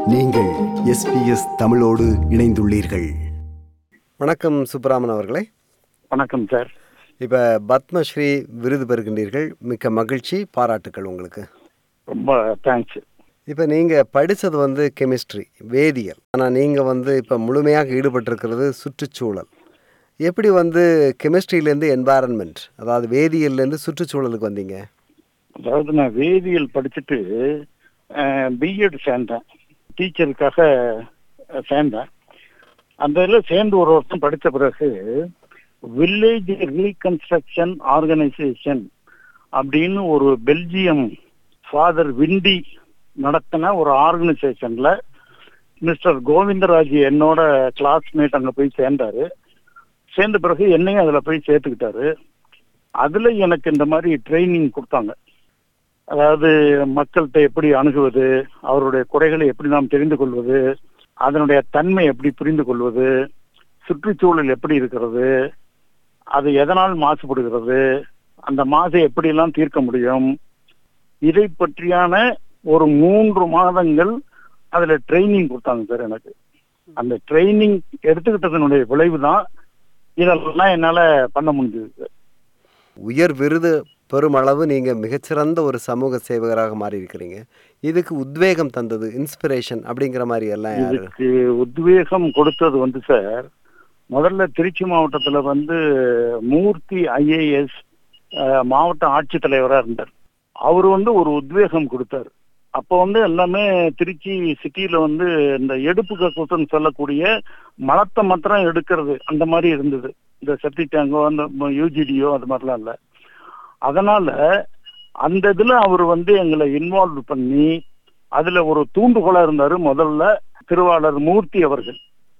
நீங்கள் எஸ்பிஎஸ் தமிழோடு இணைந்துள்ளீர்கள் வணக்கம் சுப்பராமன் அவர்களே வணக்கம் சார் இப்போ பத்மஸ்ரீ விருது பெறுகின்றீர்கள் மிக்க மகிழ்ச்சி பாராட்டுக்கள் உங்களுக்கு ரொம்ப தேங்க்ஸ் இப்போ நீங்கள் படித்தது வந்து கெமிஸ்ட்ரி வேதியியல் ஆனால் நீங்கள் வந்து இப்போ முழுமையாக ஈடுபட்டிருக்கிறது சுற்றுச்சூழல் எப்படி வந்து கெமிஸ்ட்ரியிலேருந்து என்வாரன்மெண்ட் அதாவது வேதியியல்லேருந்து சுற்றுச்சூழலுக்கு வந்தீங்க அதாவது நான் வேதியியல் படிச்சுட்டு பிஎட் சேர்ந்தேன் டீச்சருக்காக அஹ், சேர்ந்தேன் அந்த இதில் சேர்ந்து ஒரு வருஷம் படித்த பிறகு வில்லேஜ் ரீகன்ஸ்ட்ரக்ஷன் ஆர்கனைசேஷன் அப்படின்னு ஒரு பெல்ஜியம் ஃபாதர் விண்டி நடத்தின ஒரு ஆர்கனைசேஷன்ல மிஸ்டர் கோவிந்தராஜ் என்னோட கிளாஸ்மேட் அங்கே போய் சேர்ந்தாரு சேர்ந்த பிறகு என்னையும் அதில் போய் சேர்த்துக்கிட்டாரு அதுல எனக்கு இந்த மாதிரி ட்ரைனிங் கொடுத்தாங்க அதாவது மக்கள்கிட்ட எப்படி அணுகுவது அவருடைய குறைகளை எப்படி நாம் தெரிந்து கொள்வது அதனுடைய தன்மை எப்படி புரிந்து கொள்வது சுற்றுச்சூழல் எப்படி இருக்கிறது அது எதனால் மாசுபடுகிறது அந்த மாசை எப்படியெல்லாம் தீர்க்க முடியும் இதை பற்றியான ஒரு மூன்று மாதங்கள் அதுல ட்ரைனிங் கொடுத்தாங்க சார் எனக்கு அந்த ட்ரைனிங் எடுத்துக்கிட்டதனுடைய விளைவு தான் இதெல்லாம் என்னால பண்ண முடிஞ்சது சார் உயர் விருது பெருமளவு நீங்கள் மிகச்சிறந்த ஒரு சமூக சேவகராக மாறி இருக்கிறீங்க இதுக்கு உத்வேகம் தந்தது இன்ஸ்பிரேஷன் அப்படிங்கிற மாதிரி எல்லாம் யாரு இதுக்கு உத்வேகம் கொடுத்தது வந்து சார் முதல்ல திருச்சி மாவட்டத்துல வந்து மூர்த்தி ஐஏஎஸ் மாவட்ட ஆட்சித்தலைவரா இருந்தார் அவர் வந்து ஒரு உத்வேகம் கொடுத்தார் அப்போ வந்து எல்லாமே திருச்சி சிட்டியில வந்து இந்த எடுப்பு கக்கூசன்னு சொல்லக்கூடிய மலத்தை மாத்திரம் எடுக்கிறது அந்த மாதிரி இருந்தது இந்த செப்டி டேங்கோ அந்த யூஜிடியோ அது மாதிரிலாம் இல்லை அதனால அந்த இதுல அவர் வந்து எங்களை இன்வால்வ் பண்ணி அதுல ஒரு தூண்டுகோலா இருந்தாரு முதல்ல திருவாளர் மூர்த்தி அவர்கள்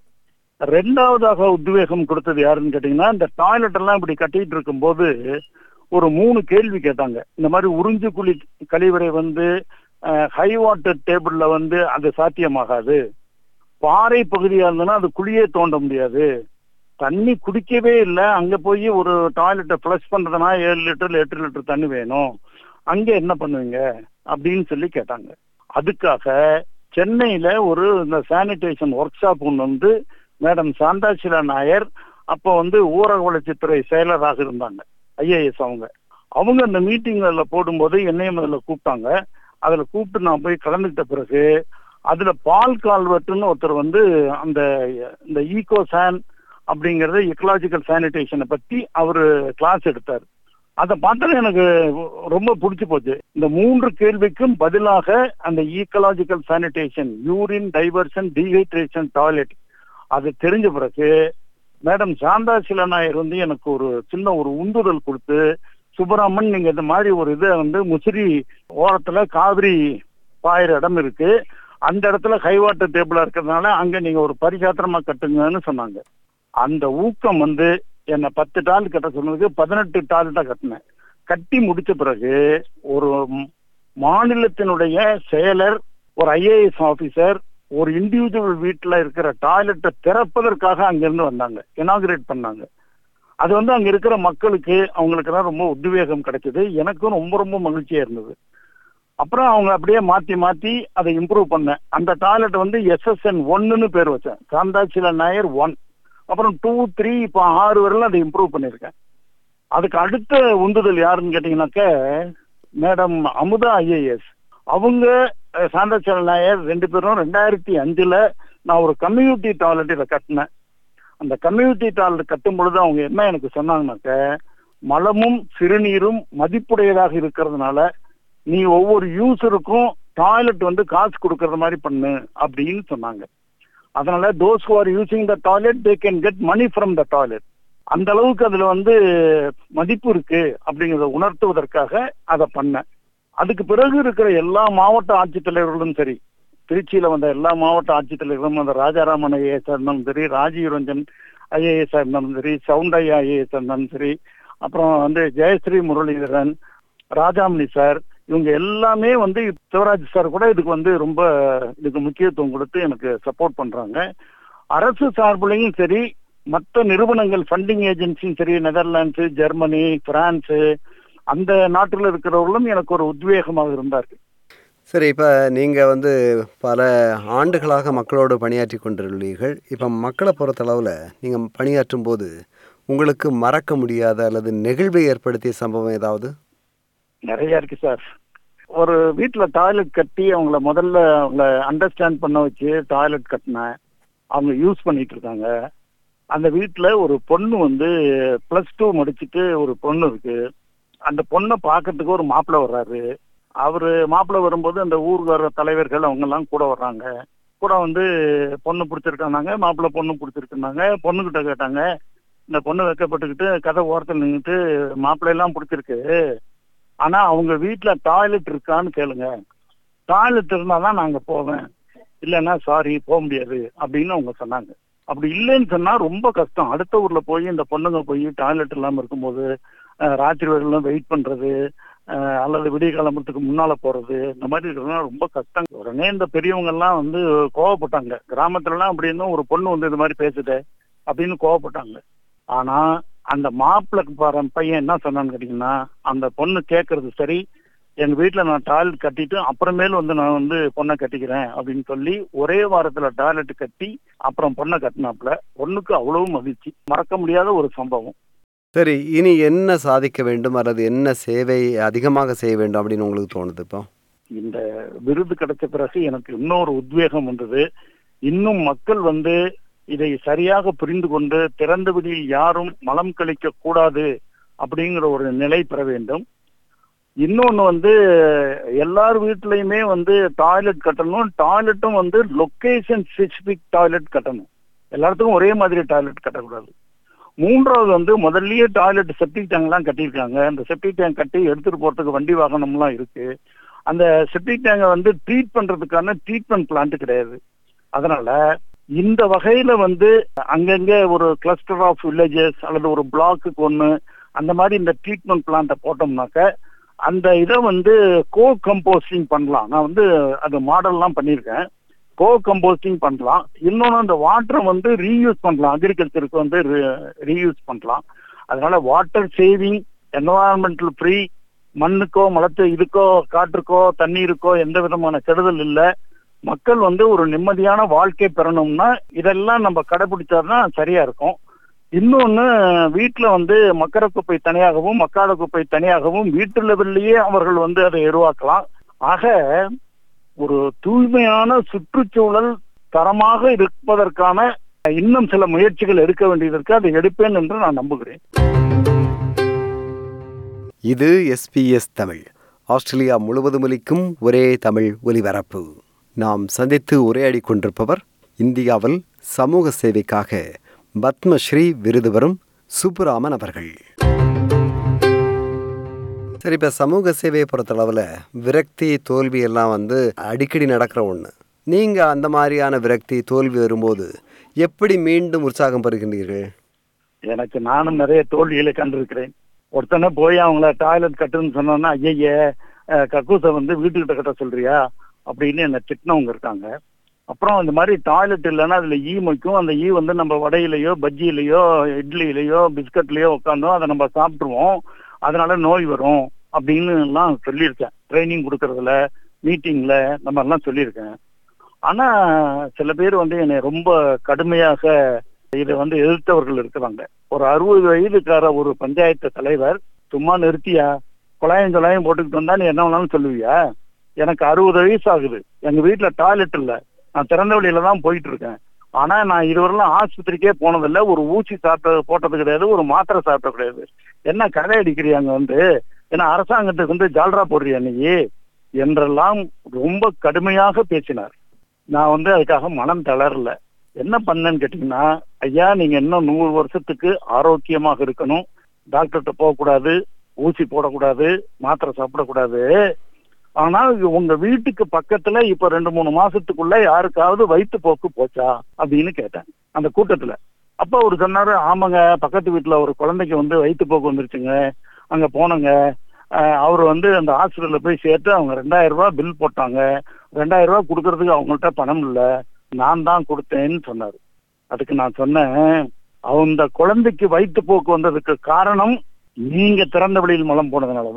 ரெண்டாவதாக உத்வேகம் கொடுத்தது யாருன்னு கேட்டீங்கன்னா இந்த டாய்லெட் எல்லாம் இப்படி கட்டிட்டு இருக்கும்போது ஒரு மூணு கேள்வி கேட்டாங்க இந்த மாதிரி உறிஞ்சு குழி கழிவறை வந்து ஹை வாட்டர் டேபிள்ல வந்து அது சாத்தியமாகாது பாறை பகுதியா இருந்ததுன்னா அது குழியே தோண்ட முடியாது தண்ணி குடிக்கவே இல்லை அங்க போய் ஒரு டாய்லெட்டை ஃப்ளஷ் பண்றதுனா ஏழு லிட்டர் எட்டு லிட்டர் தண்ணி வேணும் அங்க என்ன பண்ணுவீங்க அப்படின்னு சொல்லி கேட்டாங்க அதுக்காக சென்னையில ஒரு இந்த சானிடேஷன் ஒர்க் ஷாப் ஒன்று வந்து மேடம் சாந்தாசிலா நாயர் அப்போ வந்து ஊரக வளர்ச்சித்துறை செயலராக இருந்தாங்க ஐஏஎஸ் அவங்க அவங்க அந்த மீட்டிங்ல போடும்போது என்னையும் அதில் கூப்பிட்டாங்க அதுல கூப்பிட்டு நான் போய் கலந்துக்கிட்ட பிறகு அதுல பால் கால்வெட்டுன்னு ஒருத்தர் வந்து அந்த இந்த ஈகோ சான் அப்படிங்கறது எக்கலாஜிக்கல் சானிடேஷனை பத்தி அவரு கிளாஸ் எடுத்தார் அதை பார்த்தது எனக்கு ரொம்ப பிடிச்சு போச்சு இந்த மூன்று கேள்விக்கும் பதிலாக அந்த ecological sanitation urine diversion dehydration toilet அது தெரிஞ்ச பிறகு மேடம் சாந்தா சிலநாயர் வந்து எனக்கு ஒரு சின்ன ஒரு உந்துதல் கொடுத்து சுப்பராமன் நீங்க இந்த மாதிரி ஒரு இதை வந்து முசிறி ஓரத்துல காவிரி பாயிற இடம் இருக்கு அந்த இடத்துல ஹை வாட்டர் டேபிளா இருக்கிறதுனால அங்க நீங்க ஒரு பரிசாத்திரமா கட்டுங்கன்னு சொன்னாங்க அந்த ஊக்கம் வந்து என்னை பத்து டால் கட்ட சொன்னதுக்கு பதினெட்டு டால் தான் கட்டினேன் கட்டி முடிச்ச பிறகு ஒரு ம்- மாநிலத்தினுடைய செயலர் ஒரு ஐஏஎஸ் ஆபீசர் ஒரு இண்டிவிஜுவல் வீட்டுல இருக்கிற டாய்லெட்டை திறப்பதற்காக அங்கிருந்து வந்தாங்க இனாகிரேட் பண்ணாங்க அது வந்து அங்க இருக்கிற மக்களுக்கு அவங்களுக்கெல்லாம் ரொம்ப உத்வேகம் கிடைச்சது எனக்கும் ரொம்ப ரொம்ப மகிழ்ச்சியா இருந்தது அப்புறம் அவங்க அப்படியே மாத்தி மாத்தி அதை இம்ப்ரூவ் பண்ணேன் அந்த டாய்லெட் வந்து எஸ்எஸ்என் ஒன்னுன்னு பேர் வச்சேன் சாந்தாச்சில நாயர் ஒன் அப்புறம் டூ த்ரீ இப்போ ஆறு வரையிலும் அதை இம்ப்ரூவ் பண்ணியிருக்கேன் அதுக்கு அடுத்த உந்துதல் யாருன்னு கேட்டீங்கன்னாக்க மேடம் அமுதா ஐஏஎஸ் அவங்க அஹ், சாந்தாச்சல நாயர் ரெண்டு பேரும் ரெண்டாயிரத்தி அஞ்சுல நான் ஒரு கம்யூனிட்டி டாய்லெட் இதை கட்டினேன் அந்த கம்யூனிட்டி டாய்லெட் கட்டும் பொழுது அவங்க என்ன எனக்கு சொன்னாங்கன்னாக்க மலமும் சிறுநீரும் மதிப்புடையதாக இருக்கிறதுனால நீ ஒவ்வொரு யூசருக்கும் டாய்லெட் வந்து காசு கொடுக்கறது மாதிரி பண்ணு அப்படின்னு சொன்னாங்க அதனால those who are using the toilet they can get money from the toilet அந்த அளவுக்கு அதுல வந்து மதிப்பு இருக்கு அப்படிங்கிறத உணர்த்துவதற்காக அதை பண்ணேன் அதுக்கு பிறகு இருக்கிற எல்லா மாவட்ட ஆட்சித்தலைவர்களும் சரி திருச்சியில வந்த எல்லா மாவட்ட ஆட்சித்தலைவர்களும் அந்த ராஜாராமன் ஐஏஎஸ் இருந்தாலும் சரி ராஜீவ் ரஞ்சன் ஐஏஎஸ் இருந்தாலும் சரி சவுண்டையா ஐஏஎஸ் இருந்தாலும் சரி அப்புறம் வந்து ஜெயஸ்ரீ முரளிதரன் ராஜாமணி சார் இவங்க எல்லாமே வந்து சிவராஜ் சார் கூட இதுக்கு வந்து ரொம்ப இதுக்கு முக்கியத்துவம் கொடுத்து எனக்கு சப்போர்ட் பண்றாங்க அரசு சார்புலையும் சரி மற்ற நிறுவனங்கள் ஃபண்டிங் ஏஜென்சியும் சரி நெதர்லாண்ட்ஸு ஜெர்மனி பிரான்ஸு அந்த நாட்டில் இருக்கிறவர்களும் எனக்கு ஒரு உத்வேகமாக இருந்தார்கள் சரி இப்போ நீங்கள் வந்து பல ஆண்டுகளாக மக்களோடு பணியாற்றி கொண்டுள்ளீர்கள் இப்போ மக்களை பொறுத்தளவில் நீங்கள் பணியாற்றும் போது உங்களுக்கு மறக்க முடியாத அல்லது நெகிழ்வை ஏற்படுத்திய சம்பவம் ஏதாவது நிறைய இருக்கு சார் ஒரு வீட்டுல டாய்லெட் கட்டி அவங்கள முதல்ல அவங்கள அண்டர்ஸ்டாண்ட் பண்ண வச்சு டாய்லெட் கட்டினேன் அவங்க யூஸ் பண்ணிட்டு இருக்காங்க அந்த வீட்டுல ஒரு பொண்ணு வந்து பிளஸ் டூ முடிச்சுட்டு ஒரு பொண்ணு இருக்கு அந்த பொண்ணை பார்க்கறதுக்கு ஒரு மாப்பிள்ளை வர்றாரு அவரு மாப்பிள்ளை வரும்போது அந்த ஊர்கார தலைவர்கள் அவங்க எல்லாம் கூட வர்றாங்க கூட வந்து பொண்ணு பிடிச்சிருக்காங்க மாப்பிள்ளை பொண்ணு பிடிச்சிருக்காங்க பொண்ணுகிட்ட கேட்டாங்க இந்த பொண்ணு வைக்கப்பட்டுக்கிட்டு கதை ஓரத்தில் நின்றுட்டு மாப்பிள்ளை எல்லாம் பிடிச்சிருக்கு ஆனா அவங்க வீட்டுல டாய்லெட் இருக்கான்னு கேளுங்க டாய்லெட் இருந்தாதான் நாங்க போவேன் இல்லைன்னா சாரி போக முடியாது அப்படின்னு அவங்க சொன்னாங்க அப்படி இல்லைன்னு சொன்னா ரொம்ப கஷ்டம் அடுத்த ஊர்ல போய் இந்த பொண்ணுங்க போய் டாய்லெட் இல்லாம இருக்கும்போது அஹ், ராத்திரி வரையிலும் வெயிட் பண்றது அஹ், அல்லது விடிய கிளம்புறதுக்கு முன்னால போறது இந்த மாதிரி இருக்கிறதுலாம் ரொம்ப கஷ்டம் உடனே இந்த பெரியவங்க எல்லாம் வந்து கோவப்பட்டாங்க கிராமத்துல எல்லாம் அப்படி இருந்தும் ஒரு பொண்ணு வந்து இது மாதிரி பேசுதே அப்படின்னு கோவப்பட்டாங்க ஆனா அந்த மாப்பிள்ளைக்கு பாரு பையன் என்ன சொன்னான்னு கேட்டீங்கன்னா அந்த பொண்ணு கேட்கறது சரி எங்க வீட்டுல நான் டாய்லெட் கட்டிட்டு அப்புறமேல் வந்து நான் வந்து பொண்ணை கட்டிக்கிறேன் அப்படின்னு சொல்லி ஒரே வாரத்துல டாய்லெட் கட்டி அப்புறம் பொண்ணை கட்டினாப்புல பொண்ணுக்கு அவ்வளவு மகிழ்ச்சி மறக்க முடியாத ஒரு சம்பவம் சரி இனி என்ன சாதிக்க வேண்டும் அல்லது என்ன சேவை அதிகமாக செய்ய வேண்டும் அப்படின்னு உங்களுக்கு தோணுது இப்போ இந்த விருது கிடைச்ச பிறகு எனக்கு இன்னொரு உத்வேகம் வந்தது இன்னும் மக்கள் வந்து இதை சரியாக புரிந்து கொண்டு திறந்த வெளியில் யாரும் மலம் கழிக்க கூடாது அப்படிங்கிற ஒரு நிலை பெற வேண்டும் இன்னொன்னு வந்து எல்லார் வீட்லயுமே வந்து டாய்லெட் கட்டணும் டாய்லெட்டும் வந்து லொகேஷன் ஸ்பெசிபிக் டாய்லெட் கட்டணும் எல்லாத்துக்கும் ஒரே மாதிரி டாய்லெட் கட்டக்கூடாது மூன்றாவது வந்து முதல்லயே டாய்லெட் செப்டிக் டேங்க் எல்லாம் கட்டியிருக்காங்க அந்த செப்டிக் டேங்க் கட்டி எடுத்துட்டு போறதுக்கு வண்டி வாகனம்லாம் இருக்கு அந்த செப்டிக் டேங்கை வந்து ட்ரீட் பண்றதுக்கான ட்ரீட்மெண்ட் பிளான்ட் கிடையாது அதனால இந்த வகையில வந்து அங்கங்க ஒரு கிளஸ்டர் ஆஃப் வில்லேஜஸ் அல்லது ஒரு பிளாக்குக்கு ஒன்று அந்த மாதிரி இந்த ட்ரீட்மெண்ட் பிளான்ட்டை போட்டோம்னாக்க அந்த இதை வந்து கோ கம்போஸ்டிங் பண்ணலாம் நான் வந்து அது மாடல்லாம் பண்ணியிருக்கேன் கோ கம்போஸ்டிங் பண்ணலாம் இன்னொன்று அந்த வாட்டரை வந்து ரீயூஸ் பண்ணலாம் அக்ரிகல்ச்சருக்கு வந்து ரீயூஸ் பண்ணலாம் அதனால வாட்டர் சேவிங் என்வரான்மெண்டல் ஃப்ரீ மண்ணுக்கோ மலத்து இதுக்கோ காற்றுக்கோ தண்ணீருக்கோ எந்த விதமான கெடுதல் இல்லை மக்கள் வந்து ஒரு நிம்மதியான வாழ்க்கை பெறணும்னா இதெல்லாம் நம்ம கடைபிடிச்சாதான் சரியா இருக்கும் இன்னொன்னு வீட்டுல வந்து மக்கர குப்பை தனியாகவும் மக்காத குப்பை தனியாகவும் வீட்டு லெவல்லையே அவர்கள் வந்து அதை உருவாக்கலாம் ஆக ஒரு தூய்மையான சுற்றுச்சூழல் தரமாக இருப்பதற்கான இன்னும் சில முயற்சிகள் எடுக்க வேண்டியது இருக்கு அதை எடுப்பேன் என்று நான் நம்புகிறேன் இது எஸ்பிஎஸ் தமிழ் ஆஸ்திரேலியா முழுவதும் ஒலிக்கும் ஒரே தமிழ் ஒலிபரப்பு நாம் சந்தித்து உரையாடி கொண்டிருப்பவர் இந்தியாவில் சமூக சேவைக்காக பத்மஸ்ரீ விருது வரும் சுப்புராமன் அவர்கள் சரி இப்போ சமூக சேவையை பொறுத்தளவில் விரக்தி தோல்வி எல்லாம் வந்து அடிக்கடி நடக்கிற ஒன்று நீங்கள் அந்த மாதிரியான விரக்தி தோல்வி வரும்போது எப்படி மீண்டும் உற்சாகம் பெறுகின்றீர்கள் எனக்கு நானும் நிறைய தோல்விகளை கண்டிருக்கிறேன் ஒருத்தனை போய் அவங்கள டாய்லெட் கட்டுன்னு சொன்னோன்னா ஐய கக்கூசை வந்து வீட்டுக்கிட்ட கட்ட சொல்றியா அப்படின்னு என்னை திட்டினவங்க இருக்காங்க அப்புறம் இந்த மாதிரி டாய்லெட் இல்லைன்னா அதுல ஈ மொய்க்கும் அந்த ஈ வந்து நம்ம வடையிலையோ பஜ்ஜியிலையோ இட்லியிலையோ பிஸ்கட்லயோ உட்காந்தோம் அதை நம்ம சாப்பிட்டுருவோம் அதனால நோய் வரும் அப்படின்னு எல்லாம் சொல்லியிருக்கேன் ட்ரைனிங் கொடுக்கறதுல மீட்டிங்ல இந்த மாதிரிலாம் சொல்லியிருக்கேன் ஆனா சில பேர் வந்து என்னை ரொம்ப கடுமையாக இதை வந்து எதிர்த்தவர்கள் இருக்கிறாங்க ஒரு அறுபது வயதுக்கார ஒரு பஞ்சாயத்து தலைவர் சும்மா நிறுத்தியா குழாயம் சொலாயம் போட்டுக்கிட்டு வந்தா நீ என்ன வேணாலும் சொல்லுவியா எனக்கு அறுபது வயசு ஆகுது எங்க வீட்டுல டாய்லெட் இல்ல நான் திறந்த வழியில தான் போயிட்டு இருக்கேன் ஆனா நான் இதுவரையிலும் ஆஸ்பத்திரிக்கே போனதில்ல ஒரு ஊசி சாப்பிட்ட போட்டது கிடையாது ஒரு மாத்திரை சாப்பிட்ட கிடையாது என்ன கதை அடிக்கிறியாங்க வந்து ஏன்னா அரசாங்கத்துக்கு வந்து ஜால்ரா போடுறியா நீ என்றெல்லாம் ரொம்ப கடுமையாக பேசினார் நான் வந்து அதுக்காக மனம் தளரல என்ன பண்ணேன்னு கேட்டீங்கன்னா ஐயா நீங்க இன்னும் நூறு வருஷத்துக்கு ஆரோக்கியமாக இருக்கணும் டாக்டர்கிட்ட போகக்கூடாது ஊசி போடக்கூடாது மாத்திரை சாப்பிடக்கூடாது ஆனால் உங்க வீட்டுக்கு பக்கத்துல இப்ப ரெண்டு மூணு மாசத்துக்குள்ள யாருக்காவது வயிற்று போக்கு போச்சா அப்படின்னு கேட்டேன் அந்த கூட்டத்துல அப்ப அவர் சொன்னாரு ஆமாங்க பக்கத்து வீட்டுல ஒரு குழந்தைக்கு வந்து வயிற்று போக்கு வந்துருச்சுங்க அங்க போனங்க அவர் வந்து அந்த ஹாஸ்பிட்டல்ல போய் சேர்த்து அவங்க ரெண்டாயிரம் ரூபாய் பில் போட்டாங்க ரெண்டாயிரம் ரூபாய் கொடுக்கறதுக்கு அவங்கள்ட்ட பணம் இல்லை நான் தான் கொடுத்தேன்னு சொன்னாரு அதுக்கு நான் சொன்னேன் அந்த குழந்தைக்கு வயிற்று போக்கு வந்ததுக்கு காரணம் நீங்க திறந்த வெளியில் மலம் போனதுனாலதான்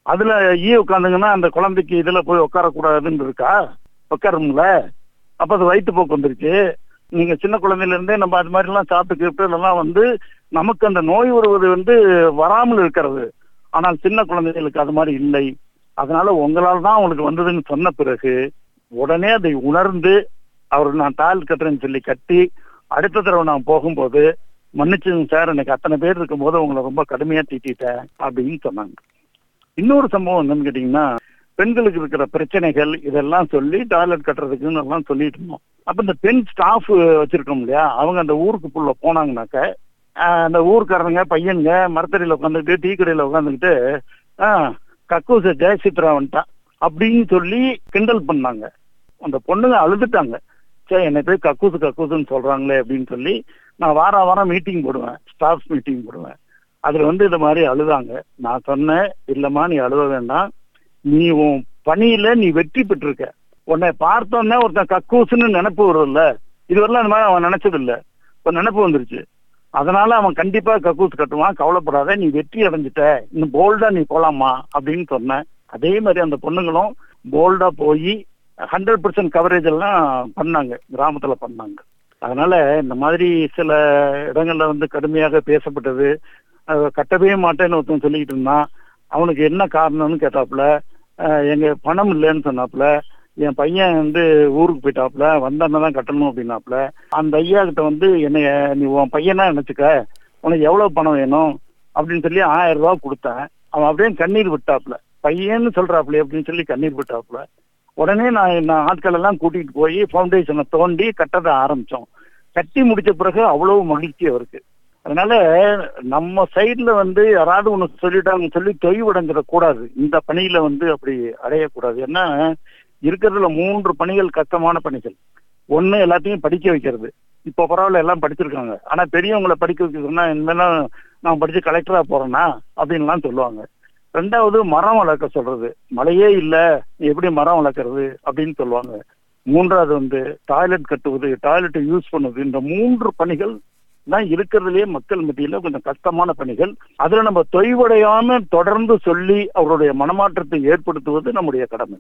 அதுல ஈ உட்காந்துங்கன்னா அந்த குழந்தைக்கு இதுல போய் உட்காரக்கூடாதுன்னு இருக்கா உட்காரும்ல அப்ப அது வயிற்றுப்போக்கு வந்துருச்சு நீங்க சின்ன குழந்தையில இருந்தே நம்ம அது மாதிரி எல்லாம் சாப்பிட்டு எல்லாம் வந்து நமக்கு அந்த நோய் வருவது வந்து வராமல் இருக்கிறது ஆனால் சின்ன குழந்தைகளுக்கு அது மாதிரி இல்லை அதனால உங்களால் தான் உங்களுக்கு வந்ததுன்னு சொன்ன பிறகு உடனே அதை உணர்ந்து அவர் நான் தால் கட்டுறேன்னு சொல்லி கட்டி அடுத்த தடவை நான் போகும்போது மன்னிச்சுங்க சார் எனக்கு அத்தனை பேர் இருக்கும்போது உங்களை ரொம்ப கடுமையா திட்டிட்டேன் அப்படின்னு சொன்னாங்க இன்னொரு சம்பவம் என்னன்னு கேட்டீங்கன்னா பெண்களுக்கு இருக்கிற பிரச்சனைகள் இதெல்லாம் சொல்லி டாய்லெட் கட்டுறதுக்குன்னு எல்லாம் சொல்லிட்டு இருந்தோம் அப்ப இந்த பெண் ஸ்டாஃப் வச்சிருக்கோம் இல்லையா அவங்க அந்த ஊருக்கு புள்ள போனாங்கனாக்க ஆஹ், அந்த ஊருக்காரங்க பையனுங்க மரத்தடியில உட்காந்துக்கிட்டு டீ கடையில உட்காந்துக்கிட்டு ஆஹ் கக்கூச ஜெயசித்ரா வந்துட்டான் அப்படின்னு சொல்லி கிண்டல் பண்ணாங்க அந்த பொண்ணுங்க அழுதுட்டாங்க சே என்னை போய் கக்கூசு கக்கூசுன்னு சொல்றாங்களே அப்படின்னு சொல்லி நான் வார வாரம் மீட்டிங் போடுவேன் ஸ்டாஃப் மீட்டிங் போடுவேன் அதுல வந்து இந்த மாதிரி அழுதாங்க நான் சொன்னேன் இல்லம்மா நீ அழுவ வேண்டாம் நீ உன் பணியில நீ வெற்றி பெற்றிருக்க உன்னை பார்த்தோன்னே ஒருத்தன் கக்கூசுன்னு நினைப்பு வரும்ல இதுவரைலாம் அந்த மாதிரி அவன் நினைச்சது இல்ல இப்ப நினைப்பு வந்துருச்சு அதனால அவன் கண்டிப்பா கக்கூஸ் கட்டுவான் கவலைப்படாத நீ வெற்றி அடைஞ்சிட்ட இன்னும் போல்டா நீ போலாமா அப்படின்னு சொன்னேன் அதே மாதிரி அந்த பொண்ணுங்களும் போல்டா போய் ஹண்ட்ரட் பர்சன்ட் கவரேஜ் எல்லாம் பண்ணாங்க கிராமத்துல பண்ணாங்க அதனால இந்த மாதிரி சில இடங்கள்ல வந்து கடுமையாக பேசப்பட்டது அஹ் கட்டவே மாட்டேன்னு ஒருத்தன் சொல்லிக்கிட்டு இருந்தான் அவனுக்கு என்ன காரணம்னு கேட்டாப்புல அஹ் எங்க பணம் இல்லைன்னு சொன்னாப்புல என் பையன் வந்து ஊருக்கு போயிட்டாப்புல வந்தானே தான் கட்டணும் அப்படின்னாப்புல அந்த ஐயா கிட்ட வந்து என்னைய நீ உன் பையனா நினைச்சுக்க உனக்கு எவ்வளவு பணம் வேணும் அப்படின்னு சொல்லி ஆயிரம் ரூபாய் கொடுத்தேன் அவன் அப்படியே கண்ணீர் விட்டாப்புல பையன்னு சொல்றாப்புல அப்படின்னு சொல்லி கண்ணீர் விட்டாப்புல உடனே நான் நான் ஆட்கள் எல்லாம் கூட்டிட்டு போய் ஃபவுண்டேஷனை தோண்டி கட்டத ஆரம்பிச்சோம் கட்டி முடிச்ச பிறகு அவ்வளவு மகிழ்ச்சி அவருக்கு அதனால நம்ம சைடுல வந்து யாராவது ஒண்ணு சொல்லிட்டாங்க சொல்லி தொய்வடைஞ்சிட கூடாது இந்த பணியில வந்து அப்படி அடையக்கூடாது ஏன்னா இருக்கிறதுல மூன்று பணிகள் கஷ்டமான பணிகள் ஒண்ணு எல்லாத்தையும் படிக்க வைக்கிறது இப்போ பரவாயில்ல எல்லாம் படிச்சிருக்காங்க ஆனா பெரியவங்களை படிக்க வைக்க சொன்னா இனிமேலாம் நான் படிச்சு கலெக்டரா போறேன்னா அப்படின்லாம் சொல்லுவாங்க ரெண்டாவது மரம் வளர்க்க சொல்றது மழையே இல்ல எப்படி மரம் வளர்க்கறது அப்படின்னு சொல்லுவாங்க மூன்றாவது வந்து டாய்லெட் கட்டுவது டாய்லெட்டை யூஸ் பண்ணுவது இந்த மூன்று பணிகள் தான் இருக்கிறதுலயே மக்கள் மத்தியில கொஞ்சம் கஷ்டமான பணிகள் அதுல நம்ம தொய்வடையாம தொடர்ந்து சொல்லி அவருடைய மனமாற்றத்தை ஏற்படுத்துவது நம்முடைய கடமை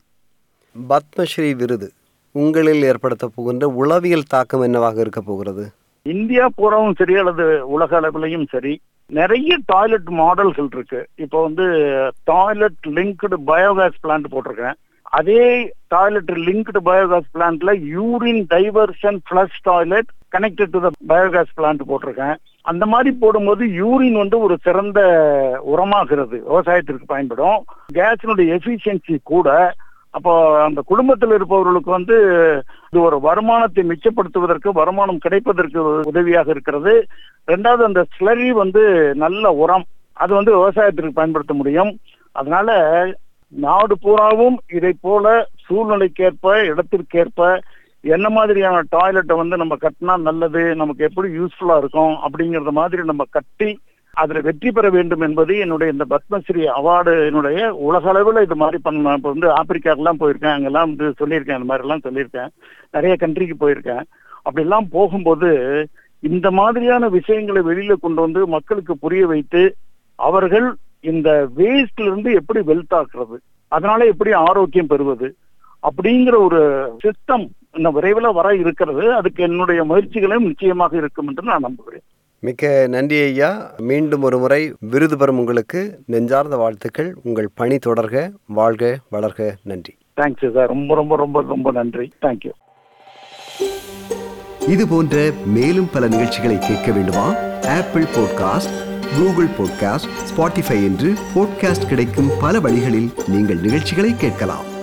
பத்மஸ்ரீ விருது உங்களில் ஏற்படுத்த போகின்ற உளவியல் தாக்கம் என்னவாக இருக்க போகிறது இந்தியா பூராவும் சரி அல்லது உலக அளவிலையும் சரி நிறைய டாய்லெட் மாடல்கள் இருக்கு இப்போ வந்து டாய்லெட் லிங்க்டு பயோகேஸ் பிளான்ட் போட்டிருக்கேன் அதே டாய்லெட் லிங்க்டு பயோகேஸ் பிளான்ட்ல urine diversion flush toilet connected to the biogas plant போட்டிருக்கேன் அந்த மாதிரி போடும்போது யூரின் வந்து ஒரு சிறந்த உரமாகிறது விவசாயத்திற்கு பயன்படும் கேஸினுடைய எஃபிஷியன்சி கூட அப்போ அந்த குடும்பத்தில் இருப்பவர்களுக்கு வந்து இது ஒரு வருமானத்தை மிச்சப்படுத்துவதற்கு வருமானம் கிடைப்பதற்கு உதவியாக இருக்கிறது ரெண்டாவது அந்த ஸ்லரி வந்து நல்ல உரம் அது வந்து விவசாயத்திற்கு பயன்படுத்த முடியும் அதனால நாடு பூராவும் இதை போல சூழ்நிலைக்கேற்ப இடத்திற்கேற்ப என்ன மாதிரியான டாய்லெட்டை வந்து நம்ம கட்டினா நல்லது நமக்கு எப்படி யூஸ்ஃபுல்லா இருக்கும் அப்படிங்கறத மாதிரி நம்ம கட்டி அதுல வெற்றி பெற வேண்டும் என்பது என்னுடைய இந்த பத்மஸ்ரீ அவார்டு என்னுடைய உலக அளவில் இது மாதிரி பண்ண இப்போ வந்து ஆப்பிரிக்காக்கெல்லாம் போயிருக்கேன் அங்கெல்லாம் வந்து சொல்லியிருக்கேன் இந்த மாதிரி எல்லாம் சொல்லியிருக்கேன் நிறைய கண்ட்ரிக்கு போயிருக்கேன் அப்படிலாம் போகும்போது இந்த மாதிரியான விஷயங்களை வெளியில கொண்டு வந்து மக்களுக்கு புரிய வைத்து அவர்கள் இந்த வேஸ்ட்ல இருந்து எப்படி வெல்த் ஆக்குறது அதனால எப்படி ஆரோக்கியம் பெறுவது அப்படிங்கிற ஒரு சிஸ்டம் இன்னும் விரைவில் வர இருக்கிறது அதுக்கு என்னுடைய முயற்சிகளும் நிச்சயமாக இருக்கும் என்று நான் நம்புகிறேன் மிக்க நன்றி ஐயா மீண்டும் ஒரு முறை விருது பெறும் உங்களுக்கு நெஞ்சார்ந்த வாழ்த்துக்கள் உங்கள் பணி தொடர்க வாழ்க வளர்க நன்றி தேங்க்ஸ் சார் ரொம்ப ரொம்ப ரொம்ப ரொம்ப நன்றி தேங்க்யூ இது போன்ற மேலும் பல நிகழ்ச்சிகளை கேட்க வேண்டுமா Apple podcast Google podcast Spotify என்று பாட்காஸ்ட் கிடைக்கும் பல வழிகளில் நீங்கள் நிகழ்ச்சிகளை கேட்கலாம்